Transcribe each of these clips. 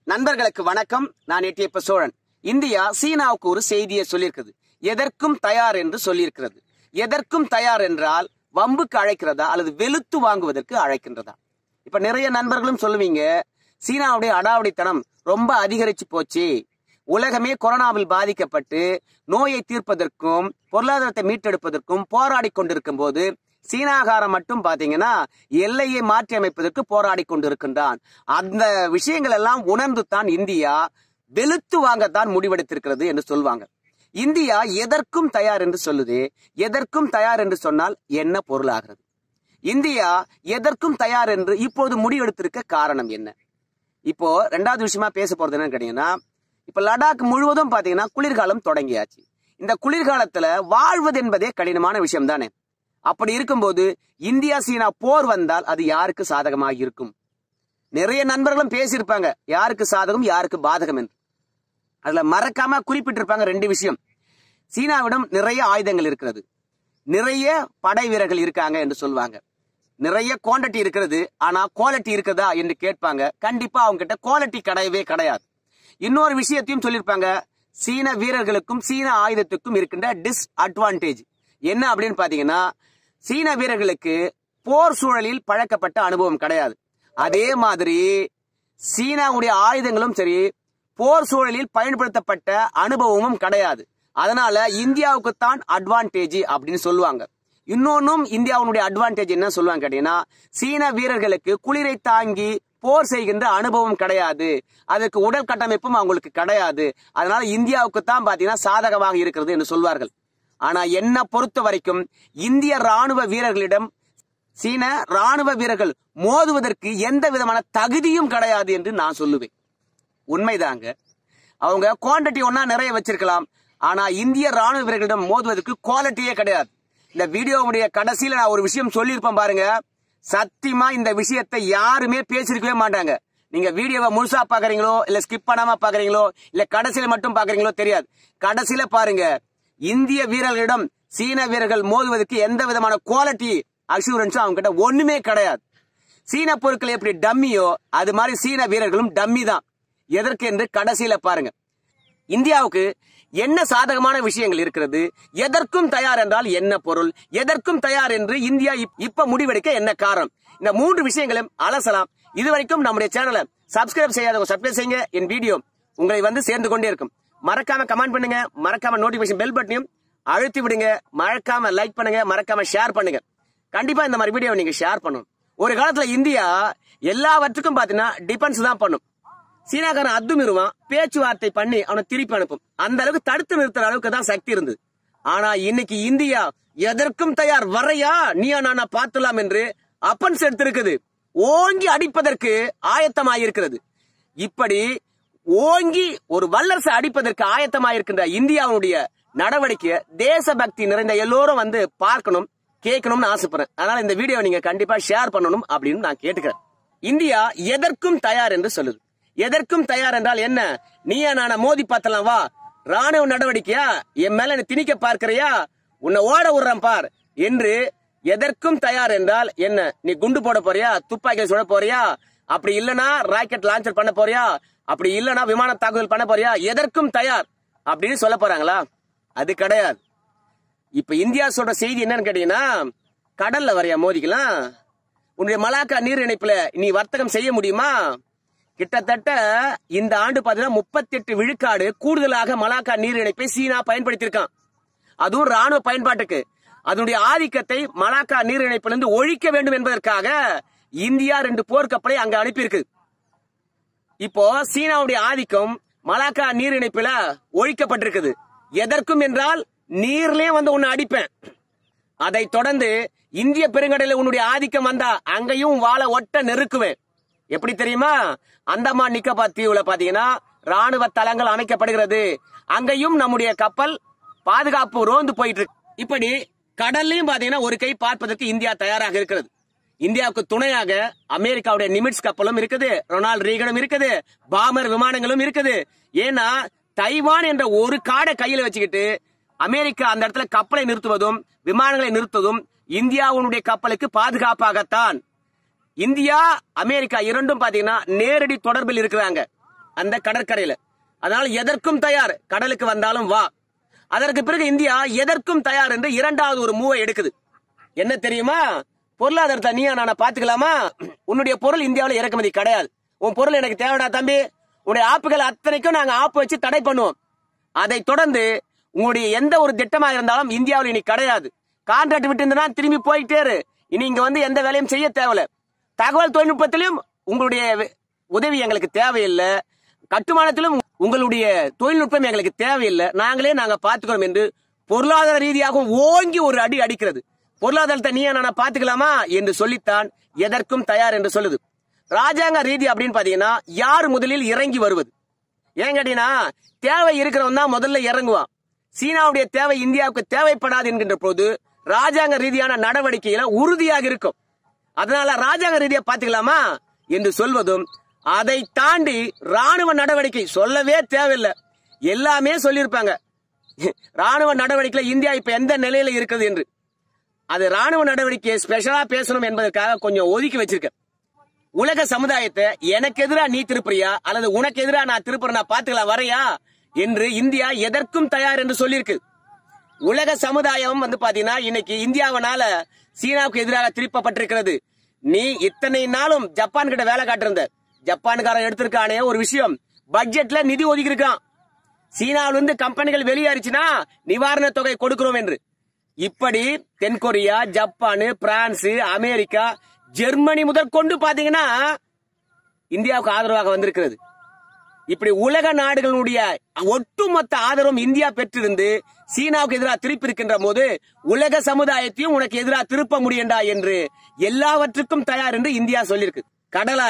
நண்பர்களுக்கு வணக்கம் நான் எட்டியப்ப சோழன் இந்தியா சீனாவுக்கு ஒரு செய்தியை சொல்லியிருக்குது எதற்கும் தயார் என்று சொல்லியிருக்கிறது எதற்கும் தயார் என்றால் வம்புக்கு அழைக்கிறதா அல்லது வெளுத்து வாங்குவதற்கு அழைக்கின்றதா இப்ப நிறைய நண்பர்களும் சொல்லுவீங்க சீனாவுடைய அடாவடித்தனம் ரொம்ப அதிகரிச்சு போச்சு உலகமே கொரோனாவில் பாதிக்கப்பட்டு நோயை தீர்ப்பதற்கும் பொருளாதாரத்தை மீட்டெடுப்பதற்கும் போராடி கொண்டிருக்கும் போது சீனாகாரம் மட்டும் பாத்தீங்கன்னா எல்லையை மாற்றி அமைப்பதற்கு போராடி கொண்டிருக்கின்றான் அந்த விஷயங்கள் எல்லாம் உணர்ந்து தான் இந்தியா வெளுத்து வாங்கத்தான் முடிவெடுத்திருக்கிறது என்று சொல்வாங்க இந்தியா எதற்கும் தயார் என்று சொல்லுது எதற்கும் தயார் என்று சொன்னால் என்ன பொருளாகிறது இந்தியா எதற்கும் தயார் என்று இப்போது முடிவெடுத்திருக்க காரணம் என்ன இப்போ ரெண்டாவது விஷயமா பேச போறது என்னன்னு கேட்டீங்கன்னா இப்ப லடாக் முழுவதும் பாத்தீங்கன்னா குளிர்காலம் தொடங்கியாச்சு இந்த குளிர்காலத்துல வாழ்வது என்பதே கடினமான விஷயம் தானே அப்படி இருக்கும்போது இந்தியா சீனா போர் வந்தால் அது யாருக்கு சாதகமாக இருக்கும் நிறைய நண்பர்களும் பேசியிருப்பாங்க யாருக்கு சாதகம் யாருக்கு பாதகம் என்று அதுல மறக்காம குறிப்பிட்டிருப்பாங்க ரெண்டு விஷயம் சீனாவிடம் நிறைய ஆயுதங்கள் இருக்கிறது நிறைய படை வீரர்கள் இருக்காங்க என்று சொல்லுவாங்க நிறைய குவாண்டிட்டி இருக்கிறது ஆனா குவாலிட்டி இருக்குதா என்று கேட்பாங்க கண்டிப்பா அவங்க கிட்ட குவாலிட்டி கிடையவே கிடையாது இன்னொரு விஷயத்தையும் சொல்லியிருப்பாங்க சீன வீரர்களுக்கும் சீன ஆயுதத்துக்கும் இருக்கின்ற டிஸ்அட்வான்டேஜ் என்ன அப்படின்னு பாத்தீங்கன்னா சீன வீரர்களுக்கு போர் சூழலில் பழக்கப்பட்ட அனுபவம் கிடையாது அதே மாதிரி சீனாவுடைய ஆயுதங்களும் சரி போர் சூழலில் பயன்படுத்தப்பட்ட அனுபவமும் கிடையாது அதனால இந்தியாவுக்கு தான் அட்வான்டேஜ் அப்படின்னு சொல்லுவாங்க இன்னொன்னும் இந்தியாவுடைய அட்வான்டேஜ் என்ன சொல்லுவாங்க கேட்டீங்கன்னா சீன வீரர்களுக்கு குளிரை தாங்கி போர் செய்கின்ற அனுபவம் கிடையாது அதுக்கு உடல் கட்டமைப்பும் அவங்களுக்கு கிடையாது அதனால இந்தியாவுக்கு தான் பாத்தீங்கன்னா சாதகமாக இருக்கிறது என்று சொல்வார்கள் ஆனா என்ன பொறுத்த வரைக்கும் இந்திய ராணுவ வீரர்களிடம் சீன ராணுவ வீரர்கள் மோதுவதற்கு எந்த விதமான தகுதியும் கிடையாது என்று நான் சொல்லுவேன் உண்மைதாங்க அவங்க குவான்டிட்டி ஒன்னா நிறைய வச்சிருக்கலாம் ஆனா இந்திய ராணுவ வீரர்களிடம் மோதுவதற்கு குவாலிட்டியே கிடையாது இந்த வீடியோவுடைய கடைசியில நான் ஒரு விஷயம் சொல்லியிருப்பேன் பாருங்க சத்தியமா இந்த விஷயத்தை யாருமே பேசிருக்கவே மாட்டாங்க நீங்க வீடியோவை முழுசா பாக்குறீங்களோ இல்ல ஸ்கிப் பண்ணாம பாக்குறீங்களோ இல்ல கடைசியில மட்டும் பாக்குறீங்களோ தெரியாது கடைசியில பாருங்க இந்திய வீரர்களிடம் சீன வீரர்கள் மோதுவதற்கு எந்த விதமான குவாலிட்டி அஷூரன்ஸும் அவங்க கிட்ட ஒண்ணுமே கிடையாது சீன பொருட்கள் எப்படி டம்மியோ அது மாதிரி சீன வீரர்களும் டம்மி தான் எதற்கு என்று கடைசியில பாருங்க இந்தியாவுக்கு என்ன சாதகமான விஷயங்கள் இருக்கிறது எதற்கும் தயார் என்றால் என்ன பொருள் எதற்கும் தயார் என்று இந்தியா இப்- இப்ப முடிவெடுக்க என்ன காரணம் இந்த மூன்று விஷயங்களும் அலசலாம் இதுவரைக்கும் நம்முடைய சேனலை சப்ஸ்கிரைப் செய்யாதவங்க சப்ஸ்கிரைப் செய்யுங்க என் வீடியோ உங்களை வந்து சேர்ந்து கொண்டே இருக்கும் மறக்காம கமெண்ட் பண்ணுங்க மறக்காம நோட்டிபிகேஷன் பெல் பட்டனையும் அழுத்தி விடுங்க மறக்காம லைக் பண்ணுங்க மறக்காம ஷேர் பண்ணுங்க கண்டிப்பா இந்த மாதிரி வீடியோ நீங்க ஷேர் பண்ணணும் ஒரு காலத்துல இந்தியா எல்லாவற்றுக்கும் பாத்தீங்கன்னா டிபென்ஸ் தான் பண்ணும் சீனாக்காரன் அத்துமீறுவான் பேச்சுவார்த்தை பண்ணி அவனை திருப்பி அனுப்பும் அந்த அளவுக்கு தடுத்து நிறுத்துற அளவுக்கு தான் சக்தி இருந்தது ஆனா இன்னைக்கு இந்தியா எதற்கும் தயார் வரையா நீயா நானா பார்த்துலாம் என்று அப்பன்ஸ் எடுத்திருக்குது ஓங்கி அடிப்பதற்கு ஆயத்தமாயிருக்கிறது இப்படி ஓங்கி ஒரு வல்லரசு அடிப்பதற்கு ஆயத்தமாயிருக்கின்ற இந்தியாவுடைய நடவடிக்கை தேசபக்தி நிறைந்த எல்லோரும் வந்து பார்க்கணும் கேட்கணும்னு ஆசைப்படுறேன் அதனால இந்த வீடியோ நீங்க கண்டிப்பா ஷேர் பண்ணணும் அப்படின்னு நான் கேட்டுக்கிறேன் இந்தியா எதற்கும் தயார் என்று சொல்லுது எதற்கும் தயார் என்றால் என்ன நீயா நானா மோதி பார்த்தலாம் வா ராணுவ நடவடிக்கையா என் மேல நீ திணிக்க பார்க்கறியா உன்னை ஓட விடுறேன் பார் என்று எதற்கும் தயார் என்றால் என்ன நீ குண்டு போட போறியா துப்பாக்கியை சுட போறியா அப்படி இல்லனா ராக்கெட் லான்ச்சர் பண்ண போறியா அப்படி இல்லனா விமான தாக்குதல் பண்ண போறியா எதற்கும் தயார் அப்படின்னு சொல்ல போறாங்களா அது கிடையாது இப்ப இந்தியா சொல்ற செய்தி என்னன்னு கேட்டீங்கன்னா கடல்ல வரையா மோதிக்கலாம் உன்னுடைய மலாக்கா நீர் இணைப்புல நீ வர்த்தகம் செய்ய முடியுமா கிட்டத்தட்ட இந்த ஆண்டு பாத்தீங்கன்னா முப்பத்தி எட்டு விழுக்காடு கூடுதலாக மலாக்கா நீர் இணைப்பை சீனா பயன்படுத்தியிருக்கான் அதுவும் ராணுவ பயன்பாட்டுக்கு அதனுடைய ஆதிக்கத்தை மலாக்கா நீர் இணைப்பிலிருந்து ஒழிக்க வேண்டும் என்பதற்காக இந்தியா ரெண்டு போர்க்கப்பலை அங்க அனுப்பியிருக்கு இப்போ சீனாவுடைய ஆதிக்கம் மலாக்கா நீர் இணைப்புல ஒழிக்கப்பட்டிருக்குது எதற்கும் என்றால் நீர்லயே வந்து உன்னை அடிப்பேன் அதை தொடர்ந்து இந்திய பெருங்கடலில் உன்னுடைய ஆதிக்கம் வந்தா அங்கேயும் வாழ ஒட்ட நெருக்குவேன் எப்படி தெரியுமா அந்தமான் நிக்கோபார் தீவுல பாத்தீங்கன்னா ராணுவ தளங்கள் அமைக்கப்படுகிறது அங்கேயும் நம்முடைய கப்பல் பாதுகாப்பு ரோந்து போயிட்டு இருக்கு இப்படி கடல்லையும் பாத்தீங்கன்னா ஒரு கை பார்ப்பதற்கு இந்தியா தயாராக இருக்கிறது இந்தியாவுக்கு துணையாக அமெரிக்காவுடைய நிமிட்ஸ் கப்பலும் இருக்குது ரொனால்ட் ரீகனும் இருக்குது பாமர் விமானங்களும் இருக்குது ஏன்னா தைவான் என்ற ஒரு காடை கையில வச்சுக்கிட்டு அமெரிக்கா அந்த இடத்துல கப்பலை நிறுத்துவதும் விமானங்களை நிறுத்துவதும் இந்தியாவுடைய கப்பலுக்கு பாதுகாப்பாகத்தான் இந்தியா அமெரிக்கா இரண்டும் பாத்தீங்கன்னா நேரடி தொடர்பில் இருக்கிறாங்க அந்த கடற்கரையில அதனால எதற்கும் தயார் கடலுக்கு வந்தாலும் வா அதற்கு பிறகு இந்தியா எதற்கும் தயார் என்று இரண்டாவது ஒரு மூவை எடுக்குது என்ன தெரியுமா பொருளாதாரத்தை நீயா நானா பாத்துக்கலாமா உன்னுடைய பொருள் இந்தியாவில் இறக்குமதி கிடையாது உன் பொருள் எனக்கு தேவைடா தம்பி உன்னுடைய ஆப்புகள் அத்தனைக்கும் நாங்க ஆப்பு வச்சு தடை பண்ணுவோம் அதை தொடர்ந்து உங்களுடைய எந்த ஒரு திட்டமாக இருந்தாலும் இந்தியாவில் இனி கிடையாது கான்ட்ராக்ட் விட்டு இருந்தா திரும்பி போயிட்டே இரு இனி இங்க வந்து எந்த வேலையும் செய்ய தேவையில்ல தகவல் தொழில்நுட்பத்திலும் உங்களுடைய வே- உதவி எங்களுக்கு தேவையில்லை கட்டுமானத்திலும் உங்களுடைய தொழில்நுட்பம் எங்களுக்கு தேவையில்லை நாங்களே நாங்க பாத்துக்கிறோம் என்று பொருளாதார ரீதியாகவும் ஓங்கி ஒரு அடி அடிக்கிறது பொருளாதாரத்தை நீயா நானா பாத்துக்கலாமா என்று சொல்லித்தான் எதற்கும் தயார் என்று சொல்லுது ராஜாங்க ரீதி அப்படின்னு பாத்தீங்கன்னா யார் முதலில் இறங்கி வருவது ஏன் கேட்டீங்கன்னா தேவை இருக்கிறவன் தான் முதல்ல இறங்குவான் சீனாவுடைய தேவை இந்தியாவுக்கு தேவைப்படாது என்கின்ற போது ராஜாங்க ரீதியான நடவடிக்கையில உறுதியாக இருக்கும் அதனால ராஜாங்க ரீதியா பாத்துக்கலாமா என்று சொல்வதும் அதை தாண்டி ராணுவ நடவடிக்கை சொல்லவே தேவையில்லை எல்லாமே சொல்லியிருப்பாங்க ராணுவ நடவடிக்கையில இந்தியா இப்ப எந்த நிலையில இருக்குது என்று அது ராணுவ நடவடிக்கையை ஸ்பெஷலா பேசணும் என்பதற்காக கொஞ்சம் ஒதுக்கி வச்சிருக்கேன் உலக சமுதாயத்தை எனக்கு எதிரா நீ திருப்புறியா அல்லது உனக்கு எதிரா நான் திருப்புறேன் நான் பாத்துக்கலாம் வரையா என்று இந்தியா எதற்கும் தயார் என்று சொல்லியிருக்கு உலக சமுதாயம் வந்து பாத்தீங்கன்னா இன்னைக்கு இந்தியாவினால சீனாவுக்கு எதிராக திருப்பப்பட்டிருக்கிறது நீ இத்தனை நாளும் ஜப்பான் கிட்ட வேலை காட்டிருந்த ஜப்பான்காரன் எடுத்திருக்கானே ஒரு விஷயம் பட்ஜெட்ல நிதி ஒதுக்கி இருக்கான் சீனாவிலிருந்து இருந்து கம்பெனிகள் வெளியேறிச்சுன்னா நிவாரண தொகை கொடுக்கிறோம் என்று இப்படி தென்கொரியா ஜப்பான் பிரான்ஸ் அமெரிக்கா ஜெர்மனி முதற்கொண்டு பாத்தீங்கன்னா இந்தியாவுக்கு ஆதரவாக வந்திருக்கிறது இப்படி உலக நாடுகளுடைய ஒட்டுமொத்த ஆதரவும் இந்தியா பெற்றிருந்து சீனாவுக்கு எதிராக திருப்பி இருக்கின்ற போது உலக சமுதாயத்தையும் உனக்கு எதிராக திருப்ப முடியண்டா என்று எல்லாவற்றுக்கும் தயார் என்று இந்தியா சொல்லியிருக்கு கடலா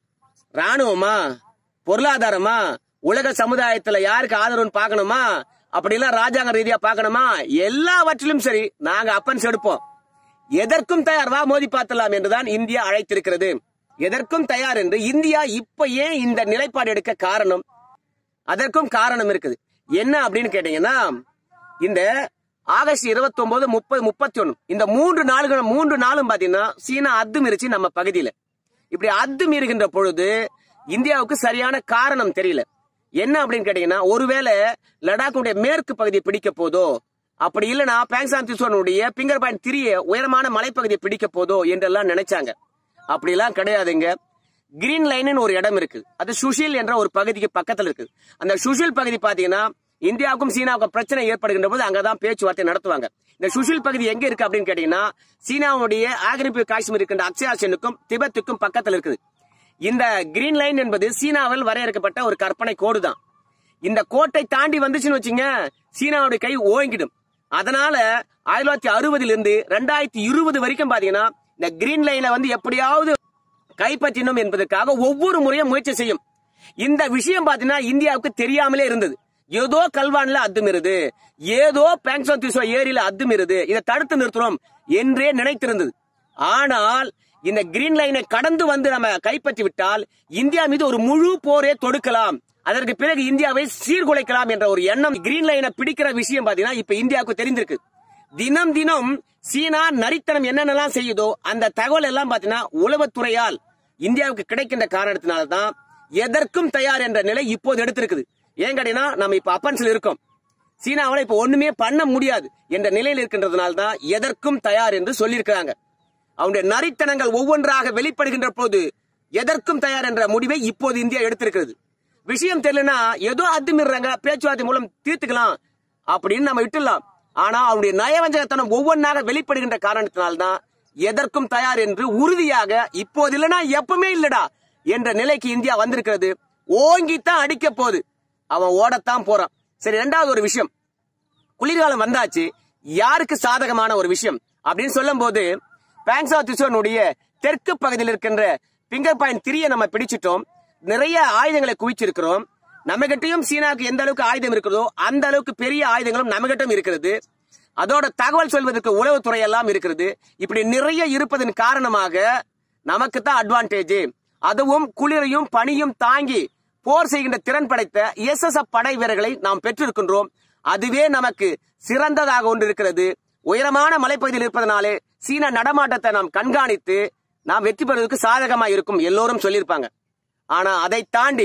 ராணுவமா பொருளாதாரமா உலக சமுதாயத்துல யாருக்கு ஆதரவுன்னு பார்க்கணுமா அப்படிலாம் ராஜாங்க ரீதியா பார்க்கணுமா எல்லாவற்றிலும் சரி நாங்க அப்பன்ஸ் எடுப்போம் எதற்கும் தயார் வா மோதி பார்த்தலாம் என்றுதான் இந்தியா அழைத்திருக்கிறது எதற்கும் தயார் என்று இந்தியா இப்ப ஏன் இந்த நிலைப்பாடு எடுக்க காரணம் அதற்கும் காரணம் இருக்குது என்ன அப்படின்னு கேட்டீங்கன்னா இந்த ஆகஸ்ட் 29 முப்பது முப்பத்தி ஒண்ணு இந்த மூன்று நாளுகள் மூன்று நாளும் பாத்தீங்கன்னா சீனா அத்துமீறிச்சு நம்ம பகுதியில இப்படி அத்துமீறுகின்ற பொழுது இந்தியாவுக்கு சரியான காரணம் தெரியல என்ன அப்படின்னு கேட்டீங்கன்னா ஒருவேளை லடாக்குடைய மேற்கு பகுதியை பிடிக்க போதோ அப்படி இல்லைன்னா பேங்சான் திசுவனுடைய பிங்கர் பாயிண்ட் திரிய உயரமான மலைப்பகுதியை பிடிக்க போதோ என்றெல்லாம் நினைச்சாங்க அப்படிலாம் கிடையாதுங்க கிரீன் லைன் ஒரு இடம் இருக்கு அது சுஷில் என்ற ஒரு பகுதிக்கு பக்கத்துல இருக்கு அந்த சுஷில் பகுதி பாத்தீங்கன்னா இந்தியாவுக்கும் சீனாவுக்கும் பிரச்சனை ஏற்படுகின்ற போது அங்கதான் பேச்சுவார்த்தை நடத்துவாங்க இந்த சுஷில் பகுதி எங்க இருக்கு அப்படின்னு கேட்டீங்கன்னா சீனாவுடைய ஆக்கிரமிப்பு காஷ்மீர் இருக்கின்ற அக்ஷயா சென்னுக்கும் திபெத்துக்கும் பக்கத்துல இருக்குது இந்த கிரீன் லைன் என்பது சீனாவில் வரையறுக்கப்பட்ட ஒரு கற்பனை கோடு தான் இந்த கோட்டை தாண்டி வந்துச்சுன்னு வச்சுங்க சீனாவுடைய கை ஓங்கிடும் அதனால ஆயிரத்தி தொள்ளாயிரத்தி அறுபதுல இருந்து ரெண்டாயிரத்தி இருபது வரைக்கும் பாத்தீங்கன்னா இந்த கிரீன் லைனை வந்து எப்படியாவது கைப்பற்றினோம் என்பதற்காக ஒவ்வொரு முறையும் முயற்சி செய்யும் இந்த விஷயம் பாத்தீங்கன்னா இந்தியாவுக்கு தெரியாமலே இருந்தது ஏதோ கல்வான்ல அத்துமிருது ஏதோ பேங்சோ திசோ ஏரியில அத்துமிருது இதை தடுத்து நிறுத்தணும் என்றே நினைத்திருந்தது ஆனால் இந்த கிரீன் லைனை கடந்து வந்து நம்ம கைப்பற்றி விட்டால் இந்தியா மீது ஒரு முழு போரே தொடுக்கலாம் அதற்கு பிறகு இந்தியாவை சீர்குலைக்கலாம் என்ற ஒரு எண்ணம் கிரீன் லைனை பிடிக்கிற விஷயம் பாத்தீங்கன்னா இப்ப இந்தியாவுக்கு தெரிந்திருக்கு தினம் தினம் சீனா நரித்தனம் என்னென்னலாம் செய்யுதோ அந்த தகவல் எல்லாம் பாத்தீங்கன்னா உளவுத்துறையால் இந்தியாவுக்கு கிடைக்கின்ற காரணத்தினால தான் எதற்கும் தயார் என்ற நிலை இப்போது எடுத்திருக்குது ஏன் கேட்டீங்கன்னா நம்ம இப்ப அப்பன்ஸ்ல இருக்கோம் சீனாவால இப்ப ஒண்ணுமே பண்ண முடியாது என்ற நிலையில் இருக்கின்றதுனால தான் எதற்கும் தயார் என்று சொல்லியிருக்கிறாங்க அவனுடைய நரித்தனங்கள் ஒவ்வொன்றாக வெளிப்படுகின்ற போது எதற்கும் தயார் என்ற முடிவை இப்போது இந்தியா எடுத்திருக்கிறது விஷயம் தெரியலனா ஏதோ அத்துமீறாங்க பேச்சுவார்த்தை மூலம் தீர்த்துக்கலாம் அப்படின்னு நம்ம விட்டுடலாம் ஆனா அவனுடைய நயவஞ்சகத்தனம் ஒவ்வொன்றாக வெளிப்படுகின்ற காரணத்தினால்தான் எதற்கும் தயார் என்று உறுதியாக இப்போது இல்லனா எப்பவுமே இல்லடா என்ற நிலைக்கு இந்தியா வந்திருக்கிறது ஓங்கித்தான் அடிக்க போகுது அவன் ஓடத்தான் போறான் சரி இரண்டாவது ஒரு விஷயம் குளிர்காலம் வந்தாச்சு யாருக்கு சாதகமான ஒரு விஷயம் அப்படின்னு சொல்லும் போது பேங்ஸா திசுவனுடைய தெற்கு பகுதியில் இருக்கின்ற பிங்கர் பாயிண்ட் திரிய நம்ம பிடிச்சிட்டோம் நிறைய ஆயுதங்களை குவிச்சிருக்கிறோம் நம்ம கிட்டயும் சீனாவுக்கு எந்த அளவுக்கு ஆயுதம் இருக்கிறதோ அந்த அளவுக்கு பெரிய ஆயுதங்களும் நம்ம கிட்டும் இருக்கிறது அதோட தகவல் சொல்வதற்கு உளவுத்துறை எல்லாம் இருக்கிறது இப்படி நிறைய இருப்பதன் காரணமாக நமக்கு தான் அட்வான்டேஜ் அதுவும் குளிரையும் பனியும் தாங்கி போர் செய்கின்ற திறன் படைத்த எஸ்எஸ்எஃப் படை வீரர்களை நாம் பெற்றிருக்கின்றோம் அதுவே நமக்கு சிறந்ததாக ஒன்று இருக்கிறது உயரமான மலைப்பகுதியில் இருப்பதனாலே சீன நடமாட்டத்தை நாம் கண்காணித்து நாம் வெற்றி பெறுவதற்கு சாதகமாக இருக்கும் எல்லோரும் சொல்லியிருப்பாங்க ஆனா அதை தாண்டி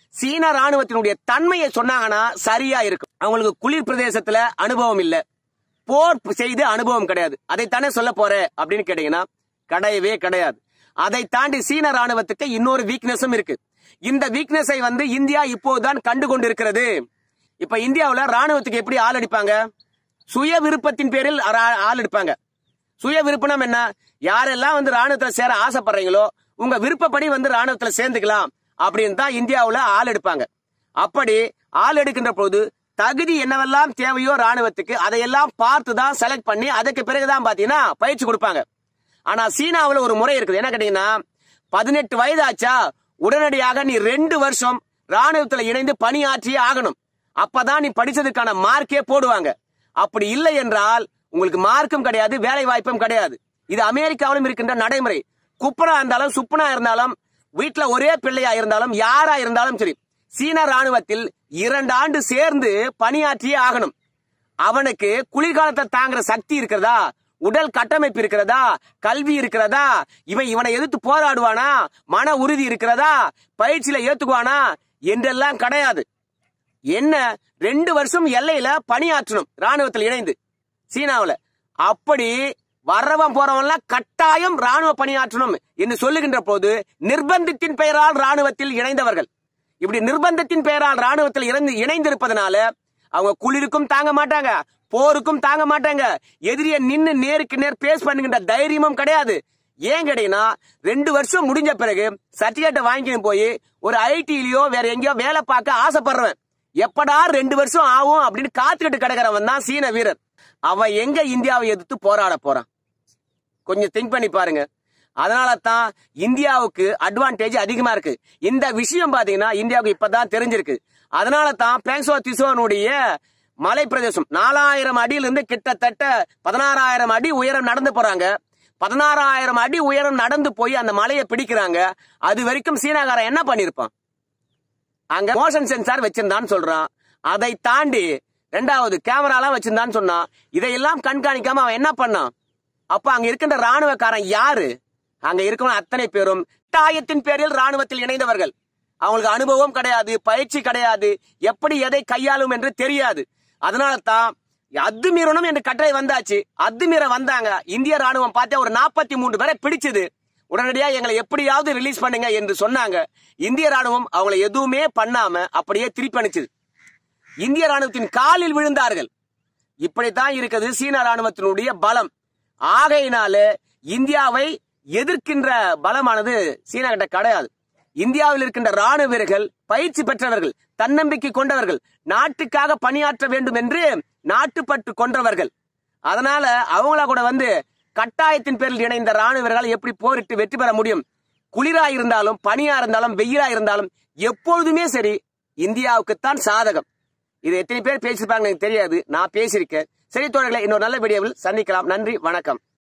சீன ராணுவத்தினுடைய தன்மையை சொன்னாங்கன்னா சரியா இருக்கும் அவங்களுக்கு குளிர் பிரதேசத்துல அனுபவம் இல்ல போர் செய்து அனுபவம் கிடையாது அதைத்தானே சொல்ல போற அப்படின்னு கேட்டீங்கன்னா கிடையவே கிடையாது அதை தாண்டி சீன ராணுவத்துக்கு இன்னொரு வீக்னஸும் இருக்கு இந்த வீக்னஸை வந்து இந்தியா இப்போதுதான் கண்டு கொண்டிருக்கிறது இப்ப இந்தியாவுல ராணுவத்துக்கு எப்படி ஆள் அடிப்பாங்க சுய விருப்பத்தின் பேரில் அரா- ஆள் எடுப்பாங்க சுய விருப்பம் என்ன யாரெல்லாம் வந்து ராணுவத்துல சேர ஆசைப்படுறீங்களோ உங்க விருப்பப்படி வந்து ராணுவத்துல சேர்ந்துக்கலாம் அப்படின்னு தான் இந்தியாவுல ஆள் எடுப்பாங்க அப்படி ஆள் எடுக்கின்ற போது தகுதி என்னவெல்லாம் தேவையோ ராணுவத்துக்கு அதையெல்லாம் பார்த்து தான் செலக்ட் பண்ணி அதுக்கு பிறகுதான் பாத்தீங்கன்னா பயிற்சி கொடுப்பாங்க ஆனா சீனாவுல ஒரு முறை இருக்குது என்ன கேட்டீங்கன்னா பதினெட்டு வயது ஆச்சா உடனடியாக நீ ரெண்டு வருஷம் ராணுவத்துல இணைந்து பணியாற்றியே ஆகணும் அப்பதான் நீ படிச்சதுக்கான மார்க்கே போடுவாங்க அப்படி இல்லை என்றால் உங்களுக்கு மார்க்கும் கிடையாது வேலை வாய்ப்பும் கிடையாது இது அமெரிக்காவிலும் இருக்கின்ற நடைமுறை குப்பனா இருந்தாலும் சுப்பனா இருந்தாலும் வீட்டுல ஒரே பிள்ளையா இருந்தாலும் யாரா இருந்தாலும் சரி சீன ராணுவத்தில் இரண்டு ஆண்டு சேர்ந்து பணியாற்றியே ஆகணும் அவனுக்கு குளிர்காலத்தை தாங்குற சக்தி இருக்கிறதா உடல் கட்டமைப்பு இருக்கிறதா கல்வி இருக்கிறதா இவன் இவனை எதிர்த்து போராடுவானா மன உறுதி இருக்கிறதா பயிற்சியில ஏத்துக்குவானா என்றெல்லாம் கிடையாது என்ன ரெண்டு வருஷம் எல்லையில பணியாற்றணும் ராணுவத்தில் இணைந்து சீனாவுல அப்படி வர்றவன் போறவன்லாம் கட்டாயம் ராணுவ பணியாற்றணும் என்று சொல்லுகின்ற போது நிர்பந்தத்தின் பெயரால் ராணுவத்தில் இணைந்தவர்கள் இப்படி நிர்பந்தத்தின் பெயரால் ராணுவத்தில் இணைந்து இணைந்திருப்பதனால அவங்க குளிருக்கும் தாங்க மாட்டாங்க போருக்கும் தாங்க மாட்டாங்க எதிரிய நின்னு நேருக்கு நேர் பேஸ் பண்ணுகின்ற தைரியமும் கிடையாது ஏன் கிடையா ரெண்டு வருஷம் முடிஞ்ச பிறகு சர்டிபிகேட்டை வாங்கின்னு போய் ஒரு ஐடிலயோ வேற எங்கேயோ வேலை பார்க்க ஆசைப்படுறவன் எப்படா ரெண்டு வருஷம் ஆகும் அப்படின்னு காத்துக்கிட்டு கிடக்கிறவன் தான் சீன வீரர் அவன் எங்க இந்தியாவை எதிர்த்து போராட போறான் கொஞ்சம் திங்க் பண்ணி பாருங்க அதனால தான் இந்தியாவுக்கு அட்வான்டேஜ் அதிகமா இருக்கு இந்த விஷயம் பாத்தீங்கன்னா இந்தியாவுக்கு இப்பதான் தெரிஞ்சிருக்கு அதனால தான் பேங்சோ திசோனுடைய மலை பிரதேசம் நாலாயிரம் அடியிலிருந்து கிட்டத்தட்ட பதினாறாயிரம் அடி உயரம் நடந்து போறாங்க பதினாறாயிரம் அடி உயரம் நடந்து போய் அந்த மலையை பிடிக்கிறாங்க அது வரைக்கும் சீனாகாரன் என்ன பண்ணிருப்பான் அங்க மோஷன் சென்சார் வச்சிருந்தான்னு சொல்றான் அதை தாண்டி ரெண்டாவது கேமராலாம் வச்சிருந்தான்னு சொன்னான் இதையெல்லாம் கண்காணிக்காம அவன் என்ன பண்ணான் அப்ப அங்க இருக்கின்ற ராணுவக்காரன் யாரு அங்க இருக்கிற அத்தனை பேரும் தாயத்தின் பேரில் ராணுவத்தில் இணைந்தவர்கள் அவங்களுக்கு அனுபவம் கிடையாது பயிற்சி கிடையாது எப்படி எதை கையாளும் என்று தெரியாது அதனால தான் அத்துமீறணும் என்று கட்டளை வந்தாச்சு அத்துமீற வந்தாங்க இந்திய ராணுவம் பார்த்தா ஒரு நாற்பத்தி மூன்று பேரை பிடிச்சது உடனடியா எங்களை எப்படியாவது ரிலீஸ் பண்ணுங்க என்று சொன்னாங்க இந்திய ராணுவம் அவங்களை எதுவுமே பண்ணாம அப்படியே திருப்பி அனுப்பிச்சது இந்திய ராணுவத்தின் காலில் விழுந்தார்கள் இப்படித்தான் இருக்குது சீன ராணுவத்தினுடைய பலம் ஆகையினால இந்தியாவை எதிர்க்கின்ற பலமானது சீனா கிட்ட கிடையாது இந்தியாவில் இருக்கின்ற ராணுவ வீரர்கள் பயிற்சி பெற்றவர்கள் தன்னம்பிக்கை கொண்டவர்கள் நாட்டுக்காக பணியாற்ற வேண்டும் என்று நாட்டுப்பற்று கொண்டவர்கள் அதனால அவங்கள கூட வந்து கட்டாயத்தின் பேரில் இணைந்த ராணுவ வீரர்கள் எப்படி போரிட்டு வெற்றி பெற முடியும் குளிரா இருந்தாலும் பனியா இருந்தாலும் வெயிலா இருந்தாலும் எப்பொழுதுமே சரி இந்தியாவுக்குத்தான் சாதகம் இது எத்தனை பேர் பேசியிருப்பாங்க எனக்கு தெரியாது நான் பேசியிருக்கேன் சரி தோழர்களை இன்னொரு நல்ல வீடியோவில் சந்திக்கலாம் நன்றி வணக்கம்